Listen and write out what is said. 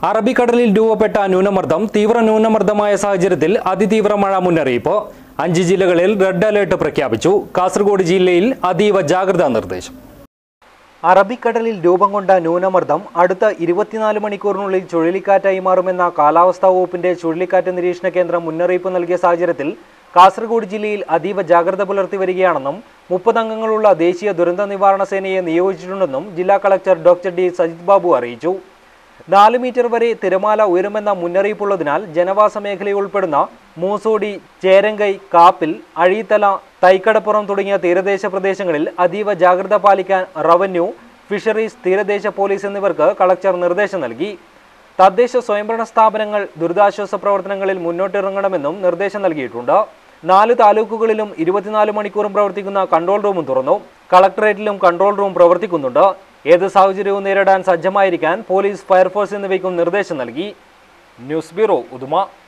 അറബിക്കടലിൽ രൂപപ്പെട്ട ന്യൂനമർദ്ദം തീവ്ര ന്യൂനമർദ്ദമായ സാഹചര്യത്തിൽ അതിതീവ്ര മഴ മുന്നറിയിപ്പ് അഞ്ച് ജില്ലകളിൽ റെഡ് അലേർട്ട് പ്രഖ്യാപിച്ചു കാസർഗോഡ് ജില്ലയിൽ അതീവ ജാഗ്രതാ നിർദ്ദേശം അറബിക്കടലിൽ രൂപം കൊണ്ട ന്യൂനമർദ്ദം അടുത്ത ഇരുപത്തിനാല് മണിക്കൂറിനുള്ളിൽ ചുഴലിക്കാറ്റായി മാറുമെന്ന കാലാവസ്ഥാ വകുപ്പിന്റെ ചുഴലിക്കാറ്റ് നിരീക്ഷണ കേന്ദ്രം മുന്നറിയിപ്പ് നൽകിയ സാഹചര്യത്തിൽ കാസർഗോഡ് ജില്ലയിൽ അതീവ ജാഗ്രത പുലർത്തി വരികയാണെന്നും മുപ്പത് അംഗങ്ങളുള്ള ദേശീയ ദുരന്ത നിവാരണ സേനയെ നിയോഗിച്ചിട്ടുണ്ടെന്നും ജില്ലാ collector doctor D Sajith Babu അറിയിച്ചു നാല് മീറ്റർ വരെ തിരമാല ഉയരുമെന്ന മുന്നറിയിപ്പുള്ളതിനാൽ ജനവാസ മേഖലയിൽ ഉൾപ്പെടുന്ന മൂസോടി ചേരങ്കൈ കാപ്പിൽ അഴീത്തല തൈക്കടപ്പുറം തുടങ്ങിയ തീരദേശ പ്രദേശങ്ങളിൽ അതീവ ജാഗ്രത പാലിക്കാൻ റവന്യൂ ഫിഷറീസ് തീരദേശ പോലീസ് എന്നിവർക്ക് കളക്ടർ നിർദ്ദേശം നൽകി തദ്ദേശ സ്വയംഭരണ സ്ഥാപനങ്ങൾ ദുരിതാശ്വാസ പ്രവർത്തനങ്ങളിൽ മുന്നോട്ടിറങ്ങണമെന്നും നിർദ്ദേശം നൽകിയിട്ടുണ്ട് നാല് താലൂക്കുകളിലും ഇരുപത്തിനാല് മണിക്കൂറും പ്രവർത്തിക്കുന്ന കൺട്രോൾ റൂമും തുറന്നു കളക്ടറേറ്റിലും കൺട്രോൾ റൂം പ്രവർത്തിക്കുന്നുണ്ട് ഏത് സാഹചര്യവും നേരിടാൻ സജ്ജമായിരിക്കാൻ പോലീസ് ഫയർഫോഴ്സ് എന്നിവയ്ക്കും നിർദ്ദേശം നൽകി ന്യൂസ് ബ്യൂറോ ഉദുമ